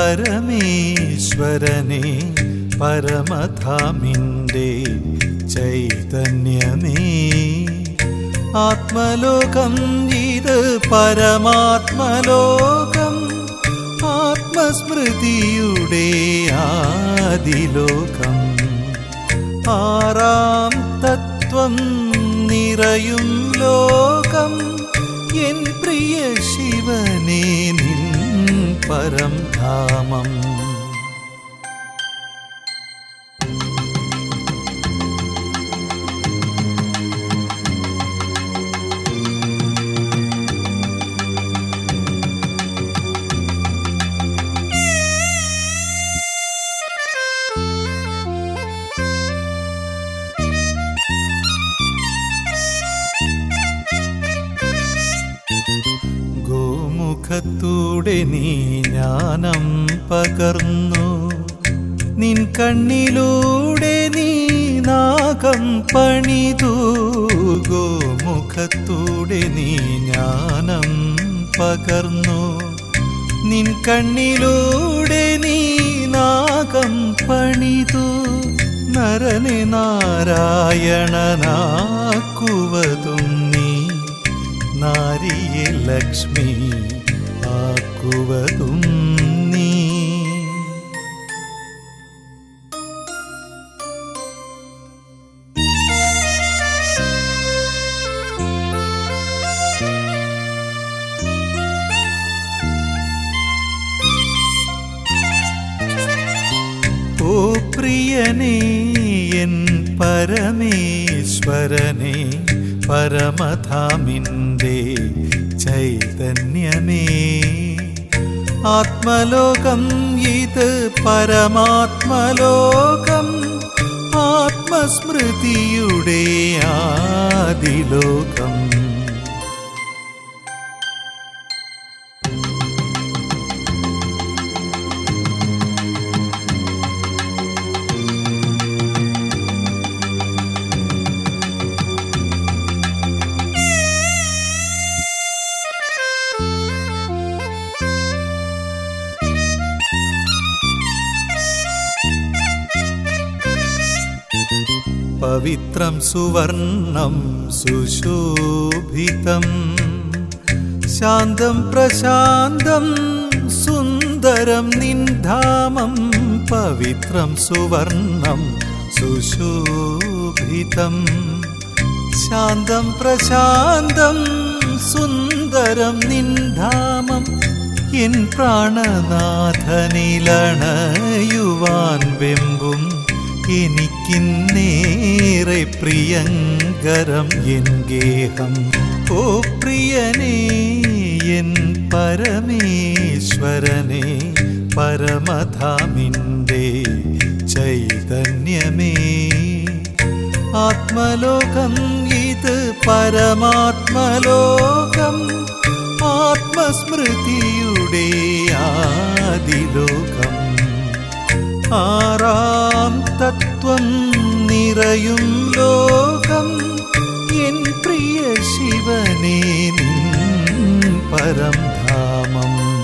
പരമേശ്വരനെ പരമധാമിൻ്റെ ചൈതന്യമേ ആത്മലോകം ഇത് പരമാത്മലോകം ആത്മസ്മൃതിയുടെ ആദിലോകം ആറാം തത്വം നിറയും ലോകം എൻ പ്രിയ ശിവനെ നിൻ പരം ധാമം ഗോമുഖത്തൂടെ നീ ജ്ഞാനം പകർന്നു നിൻ കണ്ണിലൂടെ നീ നാഗം പണിതു ഗോമുഖത്തൂടെ നീ ജ്ഞാനം പകർന്നു നിൻ കണ്ണിലൂടെ നീ നാഗം പണിതു നരനെ നാരായണനാക്കുവതും നീ നാരിയെ ലക്ഷ്മി ആക്കുവതും നീ ഓ പ്രിയനേ എൻ പരമേശ്വരനെ പരമധാമിൻ്റെ ചൈതന്യമേ ആത്മലോകം ഇത് പരമാത്മലോകം ആത്മസ്മൃതിയുടെ ആദിലോകം പവിത്രം സുവർണം സുശോഭിതം ശാന്തം പ്രശാന്തം സുന്ദരം നിൻധാമം പവിത്രം സുവർണം സുശോഭിതം ശാന്തം പ്രശാന്തം സുന്ദരം നിൻധാമം എൻ പ്രാണനാഥനിലണയുവാൻ വെമ്പും എനിക്കിന്നേറെ പ്രിയങ്കരം എൻ ഗേഹം ഓ പ്രിയനേ എൻ പരമേശ്വരനെ പരമധാമിൻ്റെ ചൈതന്യമേ ആത്മലോകം ഇത് പരമാത്മലോകം ആത്മസ്മൃതിയുടെ ആദിലോകം ആറാം തത്വം നിറയും ലോകം എൻ പ്രിയ ശിവനെ നിൻ പരം ധാമം